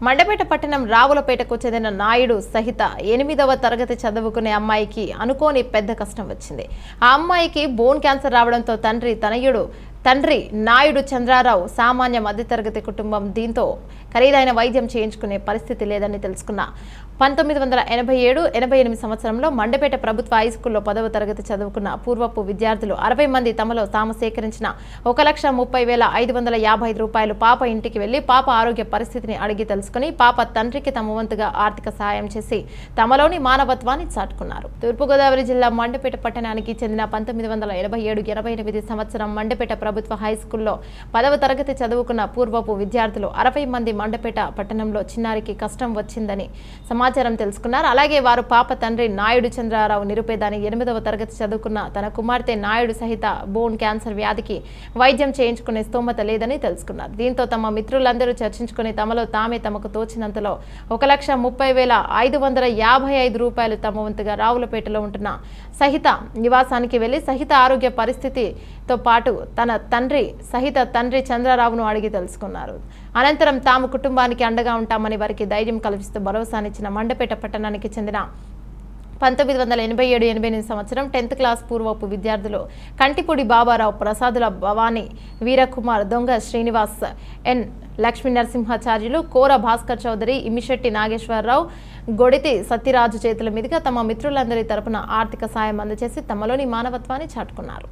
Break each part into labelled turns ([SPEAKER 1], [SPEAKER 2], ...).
[SPEAKER 1] మండపేట పట్టణం రావులపేటకు చెందిన నాయుడు సహిత ఎనిమిదవ తరగతి చదువుకునే అమ్మాయికి అనుకోని పెద్ద కష్టం వచ్చింది ఆ అమ్మాయికి బోన్ క్యాన్సర్ రావడంతో తండ్రి తనయుడు తండ్రి నాయుడు చంద్రారావు సామాన్య మధ్యతరగతి కుటుంబం దీంతో ఖరీదైన వైద్యం చేయించుకునే పరిస్థితి లేదని తెలుసుకున్న పంతొమ్మిది వందల ఎనభై ఏడు ఎనభై ఎనిమిది సంవత్సరంలో మండపేట ప్రభుత్వ హై స్కూల్లో పదవ తరగతి చదువుకున్న పూర్వపు విద్యార్థులు అరవై మంది తమలో తాము సేకరించిన ఒక లక్ష ముప్పై వేల ఐదు వందల యాభై ఐదు రూపాయలు పాప ఇంటికి వెళ్లి పాప ఆరోగ్య పరిస్థితిని అడిగి తెలుసుకుని పాప తండ్రికి తమ వంతుగా ఆర్థిక సహాయం చేసి తమలోని మానవత్వాన్ని చాటుకున్నారు తూర్పుగోదావరి జిల్లా మండపేట పట్టణానికి చెందిన పంతొమ్మిది వందల ఎనభై ఏడు ఎనభై ఎనిమిది సంవత్సరం మండపేట ప్రభుత్వ హై స్కూల్లో పదవ తరగతి చదువుకున్న పూర్వపు విద్యార్థులు అరవై మంది మండపేట పట్టణంలో చిన్నారికి కష్టం వచ్చిందని సమాచారం తెలుసుకున్నారు అలాగే వారు పాప తండ్రి నాయుడు చంద్రారావు నిరుపేదాని ఎనిమిదవ తరగతి చదువుకున్న తన కుమార్తె నాయుడు సహిత బోన్ క్యాన్సర్ వ్యాధికి వైద్యం చేయించుకునే స్తోమత లేదని తెలుసుకున్నారు దీంతో తమ మిత్రులందరూ చర్చించుకుని తమలో తామే తమకు తోచినంతలో ఒక లక్ష ముప్పై వేల ఐదు వందల యాభై ఐదు రూపాయలు తమ వంతుగా రావులపేటలో ఉంటున్న సహిత నివాసానికి వెళ్లి సహిత ఆరోగ్య పరిస్థితితో పాటు తన తండ్రి సహిత తండ్రి చంద్రరావును అడిగి తెలుసుకున్నారు అనంతరం తాము కుటుంబానికి అండగా ఉంటామని వారికి ధైర్యం కల్పిస్తూ భరోసానిచ్చిన మండపేట పట్టణానికి చెందిన పంతొమ్మిది వందల ఎనభై ఏడు ఎనభై ఎనిమిది సంవత్సరం టెన్త్ క్లాస్ పూర్వపు విద్యార్థులు కంటిపూడి బాబారావు ప్రసాదుల భవానీ వీరకుమార్ దొంగ శ్రీనివాస్ ఎన్ లక్ష్మీ నరసింహాచార్యులు కోర భాస్కర్ చౌదరి ఇమిశెట్టి నాగేశ్వరరావు గొడితి సత్యరాజు చేతుల మీదుగా తమ మిత్రులందరి తరపున ఆర్థిక సాయం అందజేసి తమలోని మానవత్వాన్ని చాటుకున్నారు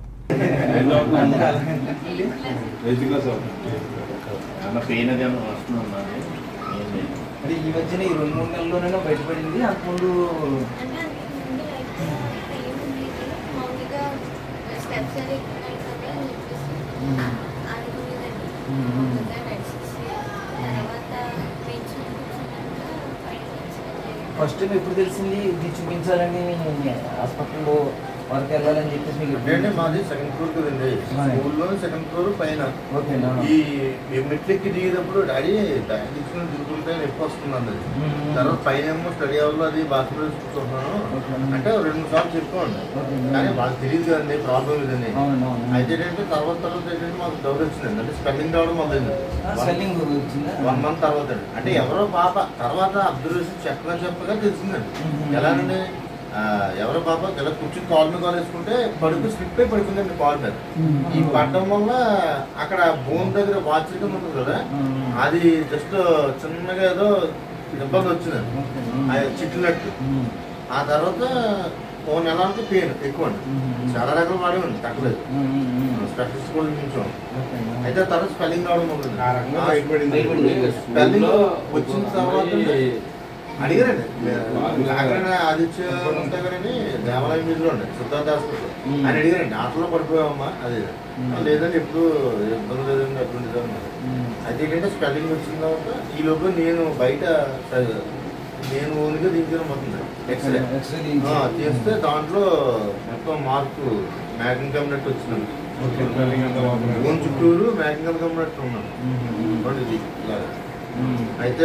[SPEAKER 2] ఎయిత్ క్లాస్ అవుతుంది
[SPEAKER 3] ఏమన్నా పెయిన్ అది ఏమన్నా వస్తుందమ్మా అది? ఏం లేదు.
[SPEAKER 4] అంటే ఈ మధ్యన ఈ రెండు మూడు నెలల్లోనే బయటపడింది అంతకుముందు
[SPEAKER 5] అంటే అంతకు ముందు లైక్ ఏముంది మామూలుగా స్టెప్స్ అది ఎక్కుతున్నాయి కదా అని చెప్పేసి అనుకునేదండి మామూలుగా నడిచేసి తర్వాత బెంచ్ మీద కూర్చున్నాక పైన నడిచేది.
[SPEAKER 4] ఫస్ట్ టైం ఎప్పుడు తెలిసింది ఇది చూపించాలని హాస్పిటల్లో వరకు వెళ్ళాలని చెప్పేసి మీకు ఎప్పుడు
[SPEAKER 2] అంటే మాది సెకండ్ ఫ్లోర్ కదండి స్కూల్లో సెకండ్ ఫ్లోర్ పైన
[SPEAKER 4] ఓకేనా
[SPEAKER 2] ఈ ఈ మెట్లెక్కి దిగేటప్పుడు డాడీ బ్యాగ్ తీసుకుని దిగుతుంటే నొప్పి వస్తుంది అన్నది
[SPEAKER 4] మ్మ్.
[SPEAKER 2] తర్వాత పైన ఏమో స్టడీ అవర్లో అది బాత్రూమ్ చూసుకుంటున్నాను
[SPEAKER 4] ఓకే.
[SPEAKER 2] అంటే రెండు మూడు సార్లు చెప్పుకోండి
[SPEAKER 4] ఓకే.
[SPEAKER 2] కానీ వాళ్ళకి తెలియదు కదండి ప్రాబ్లం ఇదని
[SPEAKER 4] అవును, అవును.
[SPEAKER 2] అయితే ఏంటంటే తర్వాత తర్వాత ఏంటంటే మాకు డౌట్ వచ్చిందండి అంటే స్పెల్లింగ్ రావడం మొదలైంది
[SPEAKER 4] స్వెల్లింగ్ వచ్చిందా
[SPEAKER 2] వన్ మంత్ తర్వాత అండి అంటే ఎవరో పాప తర్వాత అబ్జర్వేషన్ చెప్పగా చెప్పగా తెలిసిందండి
[SPEAKER 4] మ్మ్.
[SPEAKER 2] ఎలానండి ఆ, ఎవరో పాప ఇలా కూర్చుని కాల్ మీద కాల్ వేసుకుంటే పడుకు స్లిప్ అయి పడుకుందండి కాల్ మీద
[SPEAKER 4] మ్మ్.
[SPEAKER 2] ఈ పడడం వల్ల అక్కడ బోన్ దగ్గర వాచ్ కింద ఉంటుంది కదా
[SPEAKER 4] మ్మ్.
[SPEAKER 2] అది జస్ట్ చిన్నగా ఏదో ఇబ్బంది వచ్చిందండి
[SPEAKER 4] ఓకే.
[SPEAKER 2] అది చిట్లినట్టు
[SPEAKER 4] మ్మ్.
[SPEAKER 2] ఆ తర్వాత ఓ నెల వరకు పెయిన్ ఎక్కువ అండి
[SPEAKER 4] మ్మ్.
[SPEAKER 2] చాలా రకాలు వాడేవండి తగ్గలేదు
[SPEAKER 4] మ్మ్. మ్మ్.
[SPEAKER 2] స్పెషలిస్ట్ కూడా చూపించాం
[SPEAKER 4] ఓకేనా?
[SPEAKER 2] అయితే ఆ తర్వాత స్పెల్లింగ్ రావడం మొదలైంది.
[SPEAKER 6] ఆ రకంగా
[SPEAKER 2] ఆ
[SPEAKER 6] బయటపడింది.
[SPEAKER 4] బయటపడింది.
[SPEAKER 2] స్పెల్లింగ్
[SPEAKER 6] స్కూల్లో
[SPEAKER 2] వచ్చిన
[SPEAKER 6] ఒక
[SPEAKER 2] తర్వాత
[SPEAKER 6] అమ్మాయి
[SPEAKER 2] అడిగారండి
[SPEAKER 6] వాళ్ళు
[SPEAKER 2] అక్కడ ఆదిత్య ఉంటారని దేవాలయం మీదలో ఉండే సిద్ధార్థ హాస్పిటల్
[SPEAKER 4] మ్మ్.
[SPEAKER 2] ఆయన అడిగారండి ఆటలో పడిపోయామమ్మా అది
[SPEAKER 4] మ్మ్.
[SPEAKER 2] లేదండి ఎప్పుడు ఇబ్బంది లేదండి అటువంటి అన్నారు
[SPEAKER 4] మ్మ్.
[SPEAKER 2] అయితే ఏంటంటే స్పెల్లింగ్ వచ్చిన తర్వాత ఈ లోపు నేను బయట స- నేను ఓన్గా దించడం అవుతుంది ఎక్స్రే
[SPEAKER 4] ఎక్స్రే తీయించారు.
[SPEAKER 2] ఆ, తీస్తే దాంట్లో మొత్తం మార్పు మ్యాగ్నెట్ కమ్మినట్టు వచ్చింది
[SPEAKER 4] ఓకే.
[SPEAKER 6] స్పెల్లింగ్ అంతా లోపల.
[SPEAKER 2] ఓన్ చుట్టూరు మ్యాగ్నెట్ కమ్మినట్టు ఉన్నాను
[SPEAKER 4] మ్మ్.
[SPEAKER 2] ఇవ్వండి ఇది ఇలాగా
[SPEAKER 4] మ్మ్.
[SPEAKER 2] అయితే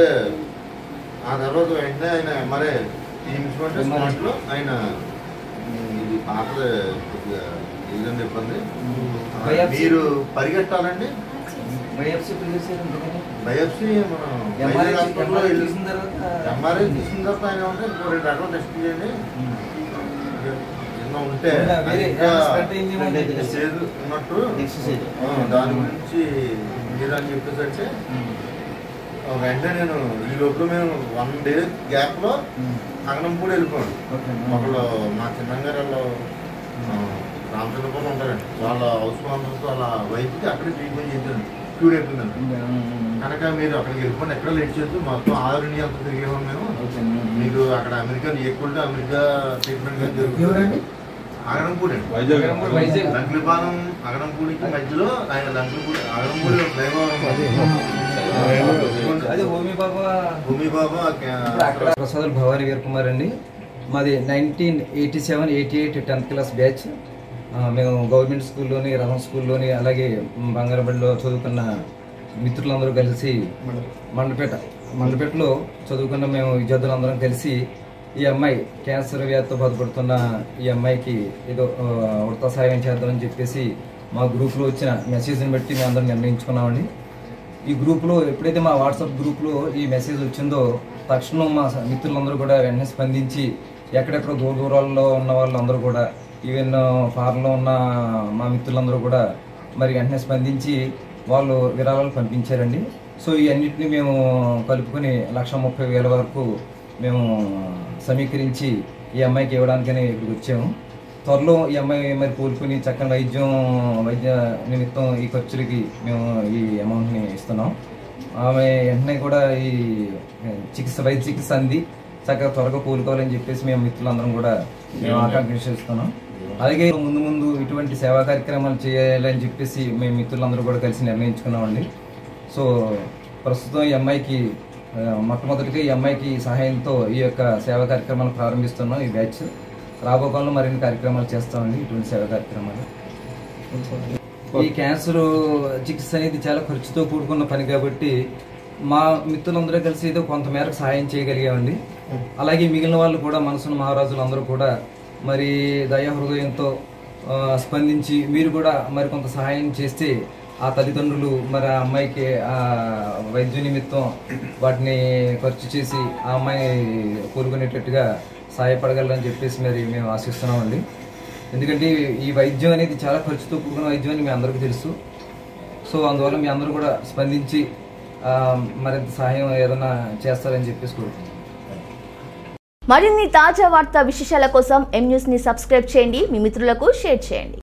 [SPEAKER 2] ఆ తర్వాత వెంటనే ఆయన మరే తీయించుకుంటే స్పాట్లో ఆయన "ఉమ్, ఇది పాత కొద్దిగా ఇదండి ఇబ్బంది ఆ,
[SPEAKER 4] బయాప్సీ?
[SPEAKER 2] మీరు పరిగెట్టాలండి
[SPEAKER 4] బయాప్సీ ఎప్పుడు చేశారు అందుకని?
[SPEAKER 2] బయాప్సీ మనం
[SPEAKER 4] ఎంఆర్ఐ
[SPEAKER 2] వైజాగ్ హాస్పిటల్లో
[SPEAKER 4] ఎంఆర్ఐ
[SPEAKER 2] వెళ్ళి
[SPEAKER 4] తీసిన తర్వాత
[SPEAKER 2] ఎంఆర్ఐ తీసిన తర్వాత ఆయన ఉంటే ఇంకో రెండు రకాలు టెస్ట్ చేయండి
[SPEAKER 4] మ్మ్.
[SPEAKER 2] ఏమన్నా ఉంటే
[SPEAKER 4] ఉందా? వేరే
[SPEAKER 2] అది ఇంకా
[SPEAKER 4] ఏమైనా spread అయిందేమో అని చెప్పేసి.
[SPEAKER 2] చేదు ఉన్నట్టు
[SPEAKER 4] Exercise.
[SPEAKER 2] ఆ, దాని గురించి మీరు అని చెప్పేసి అంటే
[SPEAKER 4] మ్మ్.
[SPEAKER 2] ఆ, వెంటనే నేను ఈ లోపల మేము వన్ డే గ్యాప్ లో
[SPEAKER 4] మ్మ్.
[SPEAKER 2] అగనంపూడి వెళ్ళిపోయాను
[SPEAKER 4] ఓకే.
[SPEAKER 2] ఒకళ్ళు మా చిన్నంగారు వాళ్ళు రామచంద్రపురం ఉంటారండి వాళ్ళ హౌస్ ఫాదర్స్ వాళ్ళ వైఫ్కి అక్కడే ట్రీట్మెంట్ చేశారు క్యూర్ అయిపోయిందండి
[SPEAKER 4] మ్మ్.
[SPEAKER 2] కనుక మీరు అక్కడికి వెళ్ళిపోండి ఎక్కడ లేట్ చేయొద్దు మొత్తం ఆరు ఇండియా అంతా తిరిగేవాం మేము
[SPEAKER 4] ఓకే. మ్మ్.
[SPEAKER 2] మీకు అక్కడ అమెరికా ఈక్వల్ అమెరికా ట్రీట్మెంట్ కానీ
[SPEAKER 4] ఎవరండి?
[SPEAKER 2] జరుగుతుంది అగనంపూడి అండి
[SPEAKER 6] వైజాగ్
[SPEAKER 4] అగరంపూడి, వైజాగ్.
[SPEAKER 2] లంకిపాలెం అగనంపూడికి మధ్యలో ఆయన లంకిపూడి అగనంపూడి దైవవరం
[SPEAKER 4] అది హోమీ బాబా
[SPEAKER 2] భూమి బాబా
[SPEAKER 4] ప్రసాద్ భవానీ వీర్ కుమార్ అండి మాది nineteen eighty seven eighty eight tenth class batch ఆ, మేము గవర్నమెంట్ స్కూల్లోని రమణ స్కూల్లోని అలాగే బంగారబడిలో చదువుకున్న మిత్రులందరూ కలిసి మండపేట మండపేటలో చదువుకున్న మేము విద్యార్థులందరం కలిసి ఈ అమ్మాయి క్యాన్సర్ వ్యాధితో బాధపడుతున్న ఈ అమ్మాయికి ఏదో ఆ, ఉడత సాయం చేద్దామని చెప్పేసి మా గ్రూప్లో వచ్చిన మెసేజ్ని బట్టి మేము అందరం నిర్ణయించుకున్నామండి ఈ గ్రూప్లో ఎప్పుడైతే మా వాట్సాప్ గ్రూప్లో ఈ మెసేజ్ వచ్చిందో తక్షణం మా స- మిత్రులందరూ కూడా వెంటనే స్పందించి ఎక్కడెక్కడ దూర దూరాల్లో ఉన్న వాళ్ళందరూ కూడా ఈవెన్ ఫారెన్లో ఉన్న మా మిత్రులందరూ కూడా మరి వెంటనే స్పందించి వాళ్ళు విరాళాలు పంపించారండి సో ఈ అన్నిటిని మేము కలుపుకొని లక్ష ముప్పై వేల వరకు మేము సమీకరించి ఈ అమ్మాయికి ఇవ్వడానికని ఇక్కడికి వచ్చాము త్వరలో ఈ అమ్మాయి మరి కోలుకుని చక్కని వైద్యం వైద్య నిమిత్తం ఈ ఖర్చులకి మేము ఈ అమౌంట్ని ఇస్తున్నాం ఆమె వెంటనే కూడా ఈ చికిత్స వైద్య చికిత్స అంది చక్కగా త్వరగా కోలుకోవాలని చెప్పేసి మేము మిత్రులందరం కూడా మేము ఆకాంక్షిస్తున్నాం అలాగే ముందు ముందు ఇటువంటి సేవా కార్యక్రమాలు చేయాలని చెప్పేసి మేము మిత్రులందరూ కూడా కలిసి నిర్ణయించుకున్నామండి సో ప్రస్తుతం ఈ అమ్మాయికి ఆ, మొట్టమొదటిగా ఈ అమ్మాయికి సహాయంతో ఈ యొక్క సేవా కార్యక్రమాలు ప్రారంభిస్తున్నాం ఈ బ్యాచ్ రాబో కాలంలో మరిన్ని కార్యక్రమాలు చేస్తామండి ఇటువంటి సేవా కార్యక్రమాలు ఈ క్యాన్సర్ చికిత్స అనేది చాలా ఖర్చుతో కూడుకున్న పని కాబట్టి మా మిత్రులందరూ కలిసి ఏదో కొంతమేరకు సహాయం చేయగలిగామండి అలాగే మిగిలిన వాళ్ళు కూడా మనసున్న మహారాజులు అందరూ కూడా మరి దయా హృదయంతో ఆ, స్పందించి మీరు కూడా మరి కొంత సహాయం చేస్తే ఆ తల్లిదండ్రులు మరి ఆ అమ్మాయికి ఆ వైద్య నిమిత్తం వాటిని ఖర్చు చేసి ఆ అమ్మాయి కోలుకునేటట్టుగా సహాయపడగలరని చెప్పేసి మరి మేము ఆశిస్తున్నామండి ఎందుకంటే ఈ వైద్యం అనేది చాలా ఖర్చుతో కూడుకున్న వైద్యం అని మీ అందరికీ తెలుసు సో అందువల్ల మీ అందరూ కూడా స్పందించి ఆ, మరింత సహాయం ఏదైనా చేస్తారని చెప్పేసి కోరుకుంటున్నాను
[SPEAKER 6] మరిన్ని తాజా వార్తా విశేషాల కోసం ఎం న్యూస్ ని సబ్స్క్రైబ్ చేయండి మీ మిత్రులకు షేర్ చేయండి